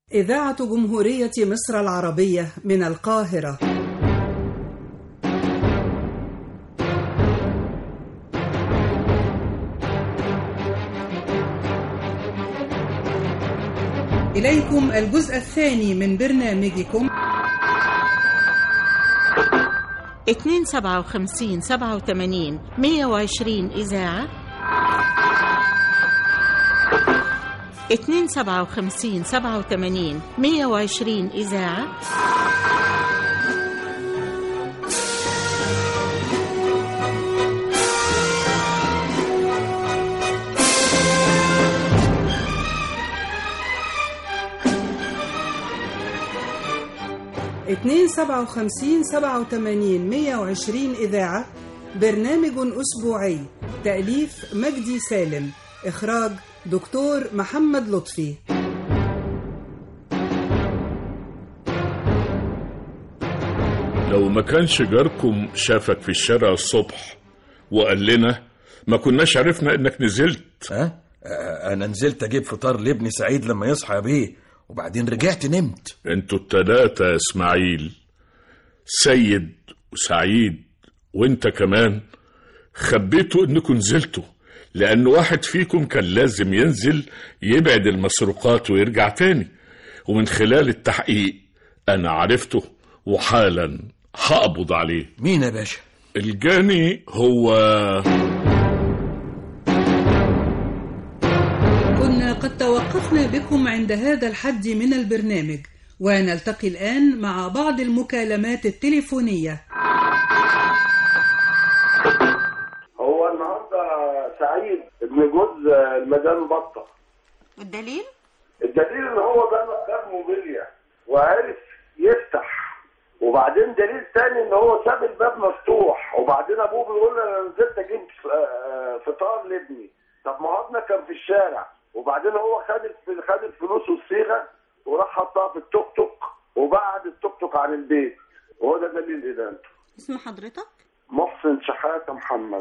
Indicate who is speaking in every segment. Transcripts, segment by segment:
Speaker 1: إذاعة جمهورية مصر العربية من القاهرة إليكم الجزء الثاني من برنامجكم
Speaker 2: 257 87 120 إذاعة 257 87 120 إذاعة
Speaker 1: اتنين سبعة وخمسين سبعة وتمانين مية وعشرين إذاعة برنامج أسبوعي تأليف مجدي سالم إخراج دكتور محمد لطفي
Speaker 3: لو ما كانش جاركم شافك في الشارع الصبح وقال لنا ما كناش عرفنا انك نزلت
Speaker 4: ها آه، انا نزلت اجيب فطار لابني سعيد لما يصحى يا بيه وبعدين رجعت نمت
Speaker 3: انتوا التلاتة يا اسماعيل سيد وسعيد وانت كمان خبيتوا انكم نزلتوا لان واحد فيكم كان لازم ينزل يبعد المسروقات ويرجع تاني ومن خلال التحقيق انا عرفته وحالا هقبض عليه
Speaker 4: مين يا باشا
Speaker 3: الجاني هو
Speaker 1: كنا قد توقفنا بكم عند هذا الحد من البرنامج ونلتقي الآن مع بعض المكالمات التليفونية
Speaker 5: هو النهارده سعيد ابن جوز المدام بطه
Speaker 2: والدليل؟
Speaker 5: الدليل ان هو ده نجار موبيليا وعرف يفتح وبعدين دليل تاني ان هو ساب الباب مفتوح وبعدين ابوه بيقول له انا نزلت اجيب آه، فطار لابني طب ما هو ابنك كان في الشارع وبعدين هو خد الف- خد الفلوس والصيغه وراح حطها في التوك توك وبعد التوك توك عن البيت وهو ده دليل ادانته
Speaker 2: اسم حضرتك؟
Speaker 5: محسن شحاته محمد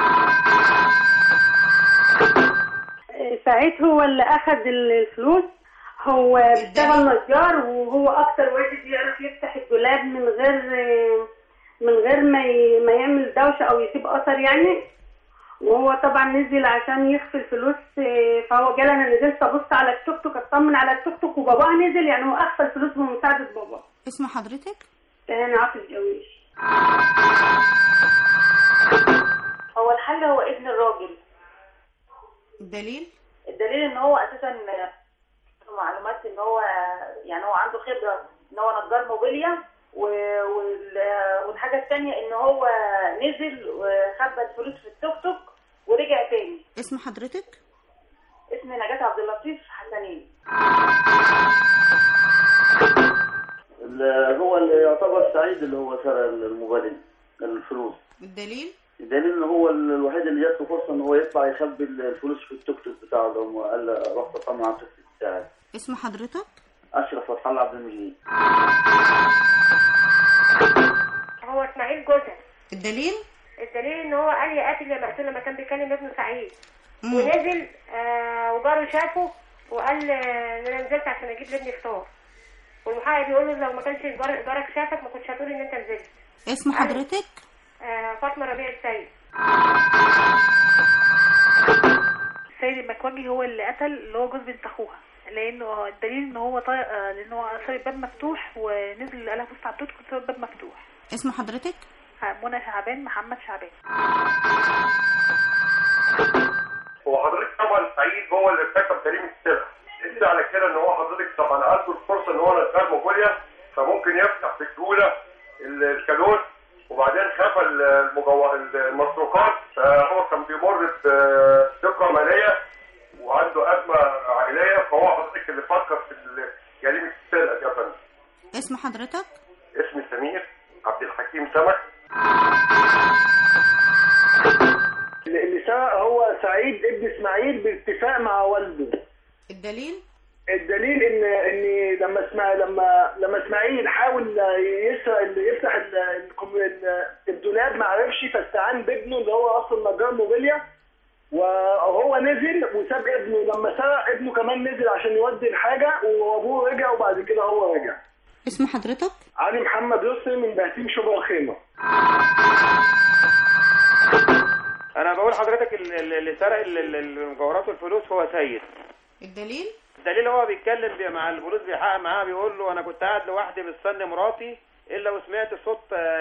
Speaker 6: سعيد هو اللي اخذ الفلوس هو بيشتغل نجار وهو اكتر واحد يعرف يفتح الدولاب من غير من غير ما ي- ما يعمل دوشه او يسيب اثر يعني وهو طبعا نزل عشان يخفي الفلوس فهو قال انا نزلت ابص على التوك توك اطمن على التوك توك وباباه نزل يعني هو اخفى الفلوس بمساعده باباه
Speaker 2: اسم حضرتك؟
Speaker 6: انا عاطف جويش
Speaker 7: هو الحل هو ابن الراجل
Speaker 2: الدليل؟
Speaker 7: الدليل ان هو اساسا معلومات ان هو يعني هو عنده خبره ان هو نجار موبيليا و- وال- والحاجه الثانيه ان هو نزل وخبى الفلوس في التوك توك ورجع تاني
Speaker 2: اسم حضرتك؟
Speaker 7: اسم نجاة عبد اللطيف حسنين
Speaker 5: اللي هو اللي يعتبر سعيد اللي هو سرق الموبايل الفلوس
Speaker 2: الدليل؟
Speaker 5: الدليل ان هو الوحيد اللي جات له فرصه ان هو يطلع يخبي الفلوس في التوك توك بتاعه ده هو قال له رحت اطمن على التوك توك بتاعي
Speaker 2: اسم حضرتك؟
Speaker 5: اشرف فتح الله عبد المجيد
Speaker 8: هو اسماعيل جوزها
Speaker 2: الدليل؟
Speaker 8: الدليل ان هو قال يا قاتل يا مقتول لما كان بيكلم ابنه سعيد
Speaker 2: مم.
Speaker 8: ونزل آه وجاره شافه وقال آه، ان انا نزلت عشان اجيب لابني فطار والمحقق بيقول له لو ما كانش جار- جارك شافك ما كنتش هتقول ان انت نزلت
Speaker 2: اسم حضرتك؟
Speaker 8: آه فاطمه ربيع السيد
Speaker 9: السيد المكواجي هو اللي قتل اللي هو جوز بنت اخوها لانه الدليل ان هو طا... آه، لانه هو ساب الباب مفتوح ونزل قالها بص على التوت كنت ساب الباب مفتوح
Speaker 2: اسم حضرتك؟
Speaker 9: آه، منى شعبان محمد شعبان
Speaker 5: هو حضرتك طبعا سعيد هو اللي ارتكب جريمه السرقه دليل على كده ان هو حضرتك طبعا عنده الفرصه ان هو نجار موبيليا فممكن يفتح بسهوله ال- الكالون وبعدين خفى ال- المجو... المسروقات فهو كان بيمر بدقه ماليه وعنده ازمه عائليه فهو حضرتك اللي فكر في ال- جريمه السرقه دي يا فندم
Speaker 2: اسم حضرتك؟
Speaker 5: اسمي سمير عبد الحكيم سمك اللي سرق هو سعيد ابن اسماعيل باتفاق مع والده
Speaker 2: الدليل؟
Speaker 5: الدليل ان ان لما اسمع لما لما اسماعيل حاول يسرق يفتح ال- الكم- ال- الدولاب ما عرفش فاستعان بابنه اللي هو اصلا نجار موبيليا وهو نزل وساب ابنه لما سرق ابنه كمان نزل عشان يودي الحاجه وابوه رجع
Speaker 10: وبعد كده هو رجع
Speaker 2: اسم حضرتك
Speaker 10: علي محمد يسري من بهتيم شبرا الخيمه
Speaker 11: انا بقول حضرتك ال- ال- اللي سرق ال- ال- المجوهرات والفلوس هو سيد
Speaker 2: الدليل
Speaker 11: الدليل هو بيتكلم بي- مع البوليس بيحقق معاه بيقول له انا كنت قاعد لوحدي مستني مراتي الا وسمعت صوت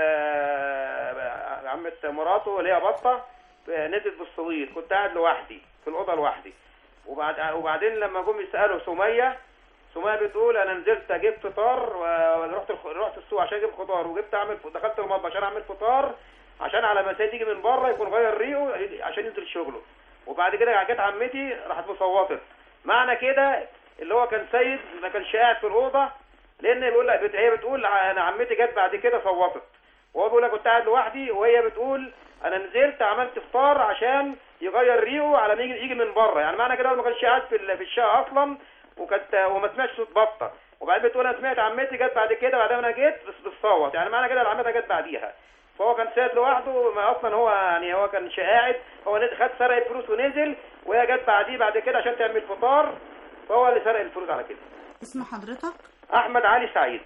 Speaker 11: آه، عمة مراته اللي هي بطه آه، نزلت بالصويت كنت قاعد لوحدي في الاوضه لوحدي وبعد وبعدين لما جم يسالوا سميه سميه بتقول انا نزلت اجيب فطار ورحت الخ- رحت السوق عشان اجيب خضار وجبت اعمل دخلت المطبخ عشان اعمل فطار عشان على ما سيد يجي من بره يكون غير ريقه عشان ينزل شغله وبعد كده جت عمتي راحت مصوتت معنى كده اللي هو كان سيد ما كانش قاعد في الاوضه لان بيقول لك هي بتقول انا عمتي جت بعد كده صوتت وهو بيقول لك كنت قاعد لوحدي وهي بتقول انا نزلت عملت فطار عشان يغير ريقه على ما يجي يجي من بره يعني معنى كده هو ما كانش قاعد في ال- في الشقه اصلا وكانت وما سمعتش صوت بطه وبعدين بتقول انا سمعت عمتي جت بعد كده بعد ما انا جيت بس بتصوت يعني معنى كده عمتها جت بعديها فهو كان ساعد لوحده ما اصلا هو يعني هو كان قاعد هو نزل خد سرق الفلوس ونزل وهي جت بعديه بعد كده عشان تعمل فطار فهو اللي سرق الفلوس على كده
Speaker 2: اسم حضرتك
Speaker 11: احمد علي سعيد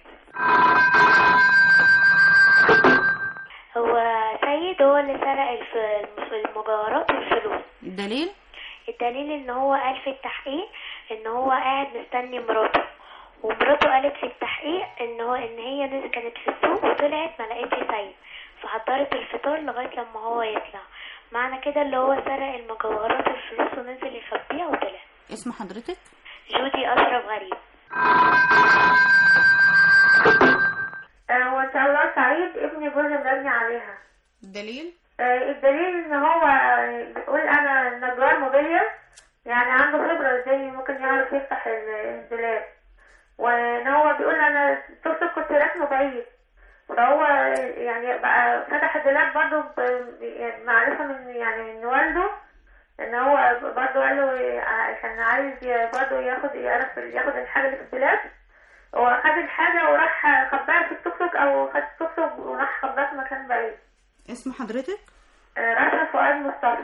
Speaker 12: هو سيد هو اللي سرق الف- المجوهرات والفلوس
Speaker 2: الدليل
Speaker 12: الدليل ان هو قال في التحقيق ان هو قاعد مستني مراته ومراته قالت في التحقيق ان هو ان هي نزل كانت في السوق وطلعت ما لقيتش سيد فحضرت الفطار لغايه لما هو يطلع معنى كده اللي هو سرق المجوهرات والفلوس ونزل يخبيها وطلع
Speaker 2: اسم حضرتك
Speaker 12: جودي اشرف غريب
Speaker 8: هو ان شاء الله سعيد ابن جوز مبني عليها
Speaker 2: الدليل
Speaker 8: آه، الدليل ان هو بيقول انا نجار موبيليا يعني عنده خبرة ازاي ممكن يعرف يفتح ال- الدولاب وان هو بيقول انا التوك توك كنت راكنه بعيد فهو يعني بقى فتح الدولاب برضه ب- يعني معرفة من يعني من والده ان هو برضه قال له عشان عايز برضه ياخد يعرف ياخد الحاجة اللي في الدولاب هو خد الحاجة وراح خباها في التوك توك او خد التوك توك وراح خباها في مكان بعيد
Speaker 2: اسم حضرتك
Speaker 8: آه، رشا فؤاد مصطفى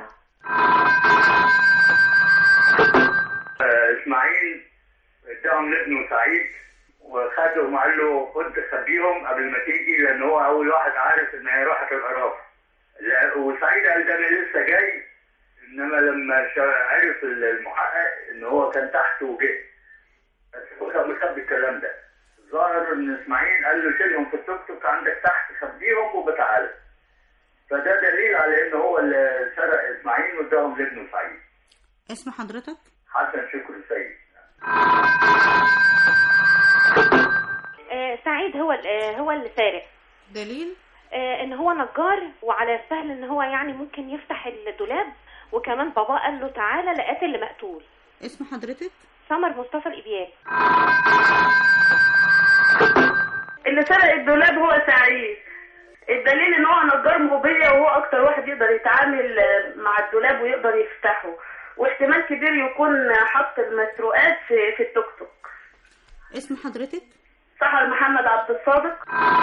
Speaker 13: آه، اسماعيل اداهم لابنه سعيد وخدهم وقال له خد خبيهم قبل ما تيجي لان هو اول واحد عارف ان هي راحت العراف لا- وسعيد قال ده انا لسه جاي انما لما شا- عرف المحقق ان هو كان تحت وجه بس هو كان مخبي الكلام ده ظاهر ان اسماعيل قال له شيلهم في التوك توك عندك تحت خبيهم وبتعالى فده دليل على ان هو اللي سرق اسماعيل واداهم لابنه سعيد
Speaker 2: اسم حضرتك
Speaker 13: حسن شكري سيد
Speaker 14: آه، سعيد هو ال- آه، هو اللي سارق
Speaker 2: دليل
Speaker 14: آه، ان هو نجار وعلى السهل ان هو يعني ممكن يفتح الدولاب وكمان بابا قال له تعالى لقيت اللي مقتول
Speaker 2: اسم حضرتك
Speaker 14: سمر مصطفى الابيات
Speaker 6: اللي سرق الدولاب هو سعيد الدليل ان هو نجار موبيليا وهو اكتر واحد يقدر يتعامل مع الدولاب ويقدر يفتحه واحتمال كبير يكون حط المسروقات في, في التوك توك
Speaker 2: اسم حضرتك
Speaker 6: سحر محمد عبد الصادق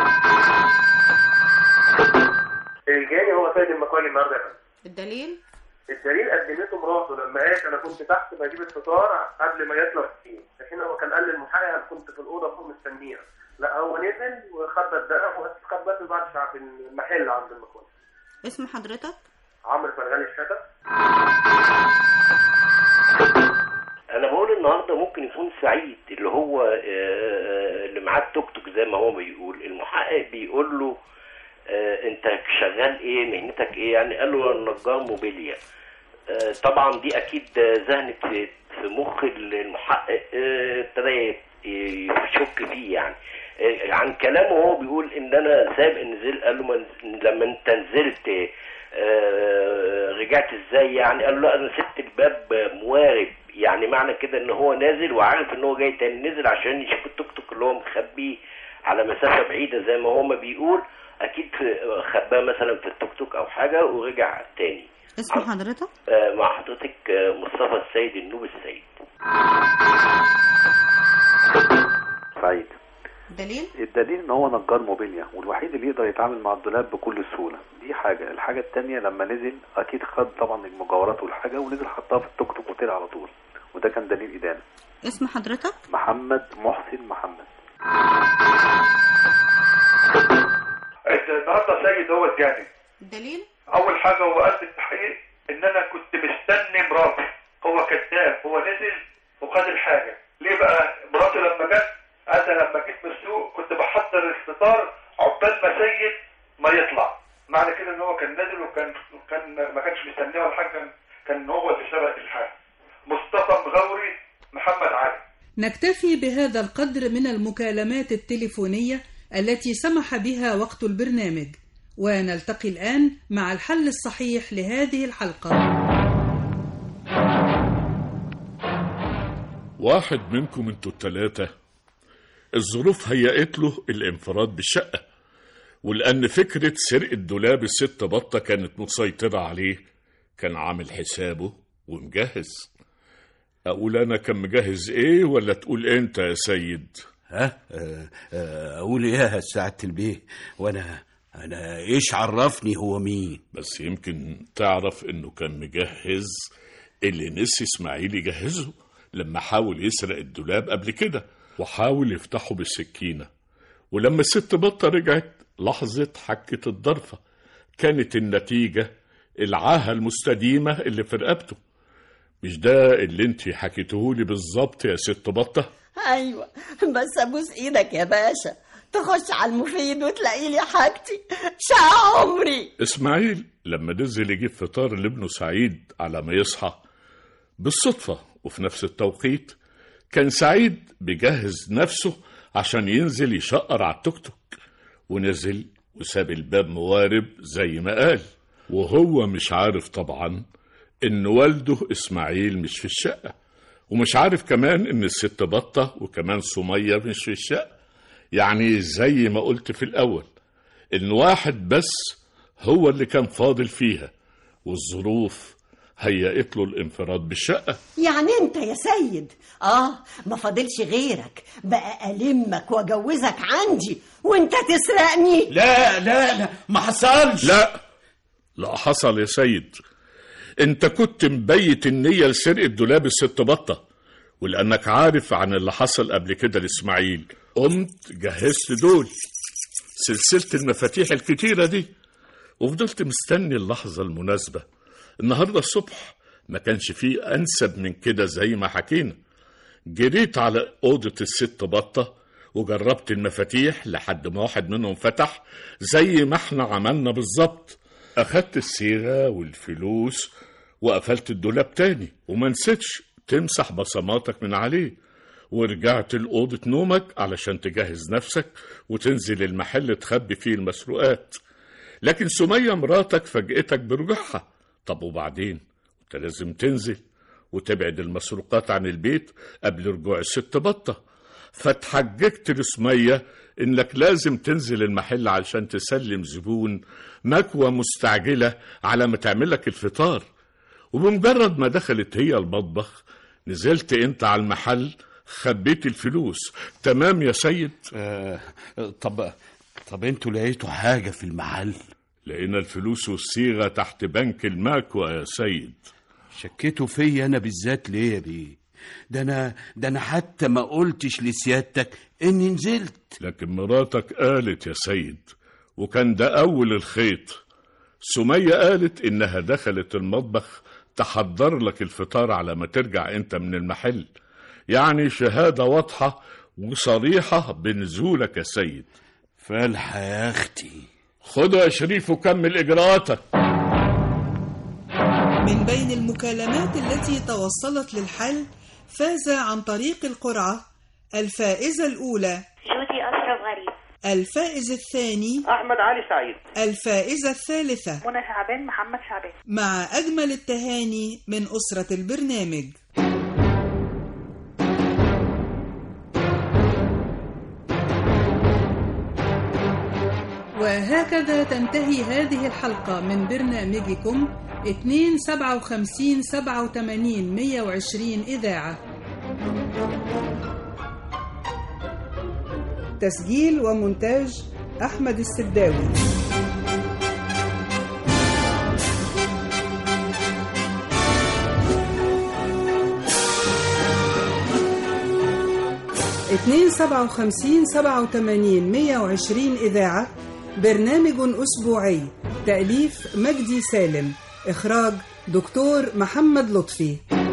Speaker 5: الجاني هو سيد المكواني النهارده يا فندم.
Speaker 2: الدليل
Speaker 5: الدليل قدمته مراته لما قالت انا كنت تحت بجيب الفطار قبل ما يطلع فيه لكن هو كان قال للمحقق انا كنت في الاوضه فوق مستنيه لا هو نزل وخد الدقه وخد بس بعد ساعه في المحل عند المكواني
Speaker 2: اسم حضرتك
Speaker 5: عمرو فرغالي الشتى
Speaker 15: انا بقول النهارده ممكن يكون سعيد اللي هو آه، اللي معاه التوك توك زي ما هو بيقول المحقق بيقول له آه، انت شغال ايه مهنتك ايه يعني قال له أنا نجار موبيليا آه، طبعا دي اكيد ذهنت في في مخ المحقق آه، ابتدى يشك فيه يعني آه، عن كلامه هو بيقول ان انا سابق نزل قال له ما نز- لما انت نزلت آه، رجعت ازاي يعني قال له لا انا سبت الباب موارب يعني معنى كده ان هو نازل وعارف ان هو جاي تاني نزل عشان يشوف التوك توك اللي هو مخبيه على مسافه بعيده زي ما هو ما بيقول اكيد في- خباه مثلا في التوك توك او حاجه ورجع تاني
Speaker 2: اسم حضرتك
Speaker 15: آه، مع حضرتك آه، مصطفى السيد النوب السيد
Speaker 16: سعيد
Speaker 2: دليل
Speaker 16: الدليل ان هو نجار موبيليا والوحيد اللي يقدر يتعامل مع الدولاب بكل سهوله دي حاجه الحاجه التانية لما نزل اكيد خد طبعا المجوهرات والحاجه ونزل حطها في التوك توك وطلع على طول وده كان دليل ادانه
Speaker 2: اسم حضرتك
Speaker 16: محمد محسن محمد
Speaker 17: السيد هو الجاني
Speaker 2: الدليل
Speaker 17: اول حاجه هو قال في التحقيق ان انا كنت مستني مراتي هو كذاب هو نزل وخد الحاجه ليه بقى مراتي لما جت انا لما جيت من السوق كنت بحضر الفطار عقبال ما سيد ما يطلع معنى كده ان هو كان نازل وكان كان ما كانش مستنيه ولا حاجه كان كان هو اللي سبق الحاجه مصطفى مغوري محمد علي
Speaker 1: نكتفي بهذا القدر من المكالمات التليفونية التي سمح بها وقت البرنامج ونلتقي الآن مع الحل الصحيح لهذه الحلقة
Speaker 3: واحد منكم انتوا التلاتة الظروف هيأت له الانفراد بالشقة ولأن فكرة سرقة دولاب الست بطة كانت مسيطرة عليه كان عامل حسابه ومجهز أقول أنا كان مجهز إيه ولا تقول أنت يا سيد
Speaker 18: ها آه، آه، اقول ايه يا سعاده البيه وانا انا ايش عرفني هو مين
Speaker 3: بس يمكن تعرف إنه كان مجهز اللي نسي إسماعيل يجهزه لما حاول يسرق الدولاب قبل كده وحاول يفتحه بالسكينة ولما الست بطة رجعت لحظة حكة الضرفة كانت النتيجة العاهة المستديمة اللي في رقبته مش ده اللي انت حكيتهولي بالظبط يا ست بطة
Speaker 19: ايوه بس ابوس ايدك يا باشا تخش على المفيد وتلاقي لي حاجتي شقى عمري
Speaker 3: اسماعيل لما نزل يجيب فطار لابنه سعيد على ما يصحى بالصدفة وفي نفس التوقيت كان سعيد بيجهز نفسه عشان ينزل يشقر على التوك توك ونزل وساب الباب موارب زي ما قال وهو مش عارف طبعا ان والده اسماعيل مش في الشقة ومش عارف كمان ان الست بطة وكمان سمية مش في الشقة يعني زي ما قلت في الاول ان واحد بس هو اللي كان فاضل فيها والظروف هيأت له الانفراد بالشقة
Speaker 19: يعني انت يا سيد اه ما فاضلش غيرك بقى المك واجوزك عندي وانت تسرقني
Speaker 18: لا لا لا ما حصلش
Speaker 3: لا لا حصل يا سيد انت كنت مبيت النية لسرقة دولاب الست بطة ولأنك عارف عن اللي حصل قبل كده لإسماعيل قمت جهزت دول سلسلة المفاتيح الكتيرة دي وفضلت مستني اللحظة المناسبة النهاردة الصبح ما كانش فيه أنسب من كده زي ما حكينا جريت على أوضة الست بطة وجربت المفاتيح لحد ما واحد منهم فتح زي ما احنا عملنا بالظبط أخدت الصيغة والفلوس وقفلت الدولاب تاني وما نسيتش تمسح بصماتك من عليه ورجعت لأوضة نومك علشان تجهز نفسك وتنزل المحل تخبي فيه المسروقات لكن سمية مراتك فاجئتك برجوعها طب وبعدين انت لازم تنزل وتبعد المسروقات عن البيت قبل رجوع الست بطة فتحججت لسمية انك لازم تنزل المحل علشان تسلم زبون مكوى مستعجلة على ما تعملك الفطار وبمجرد ما دخلت هي المطبخ نزلت انت على المحل خبيت الفلوس تمام يا سيد
Speaker 18: آه طب طب انتوا لقيتوا حاجة في المحل
Speaker 3: لقينا الفلوس والصيغة تحت بنك المكوى يا سيد
Speaker 18: شكيتوا فيا انا بالذات ليه يا بيه ده انا ده انا حتى ما قلتش لسيادتك اني نزلت
Speaker 3: لكن مراتك قالت يا سيد وكان ده أول الخيط سمية قالت إنها دخلت المطبخ تحضر لك الفطار على ما ترجع أنت من المحل يعني شهادة واضحة وصريحة بنزولك يا سيد
Speaker 18: فالحة يا أختي
Speaker 3: خد يا شريف وكمل إجراءاتك
Speaker 1: من بين المكالمات التي توصلت للحل فاز عن طريق القرعة الفائزة الأولى
Speaker 12: جودي أشرف غريب
Speaker 1: الفائز الثاني
Speaker 11: احمد علي سعيد
Speaker 1: الفائزة الثالثة
Speaker 9: منى شعبان محمد شعبان
Speaker 1: مع أجمل التهاني من أسرة البرنامج وهكذا تنتهي هذه الحلقة من برنامجكم 257 87 120 إذاعة تسجيل ومونتاج أحمد السداوي اتنين سبعة وخمسين سبعة وتمانين مية وعشرين إذاعة برنامج أسبوعي تأليف مجدي سالم إخراج دكتور محمد لطفي